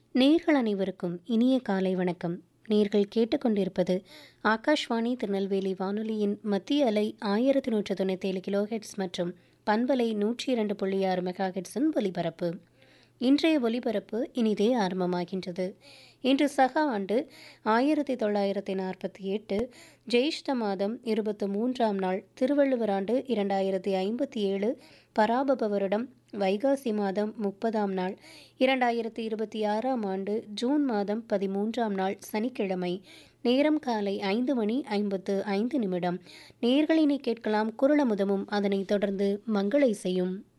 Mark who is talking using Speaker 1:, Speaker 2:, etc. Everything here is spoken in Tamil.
Speaker 1: நேர்கள் அனைவருக்கும் இனிய காலை வணக்கம் நேர்கள் கேட்டுக்கொண்டிருப்பது ஆகாஷ்வாணி திருநெல்வேலி வானொலியின் மத்திய அலை ஆயிரத்தி நூற்று தொண்ணூற்றி ஏழு கிலோஹெட்ஸ் மற்றும் பண்பலை நூற்றி இரண்டு புள்ளி ஆறு மெகாஹெட்ஸின் ஒலிபரப்பு இன்றைய ஒலிபரப்பு இனிதே ஆரம்பமாகின்றது இன்று சக ஆண்டு ஆயிரத்தி தொள்ளாயிரத்தி நாற்பத்தி எட்டு ஜெயிஷ்ட மாதம் இருபத்தி மூன்றாம் நாள் திருவள்ளுவர் ஆண்டு இரண்டாயிரத்தி ஐம்பத்தி ஏழு பராபப வருடம் வைகாசி மாதம் முப்பதாம் நாள் இரண்டாயிரத்தி இருபத்தி ஆறாம் ஆண்டு ஜூன் மாதம் பதிமூன்றாம் நாள் சனிக்கிழமை நேரம் காலை ஐந்து மணி ஐம்பத்து ஐந்து நிமிடம் நேர்களினை கேட்கலாம் குரலமுதமும் அதனைத் தொடர்ந்து மங்களை செய்யும்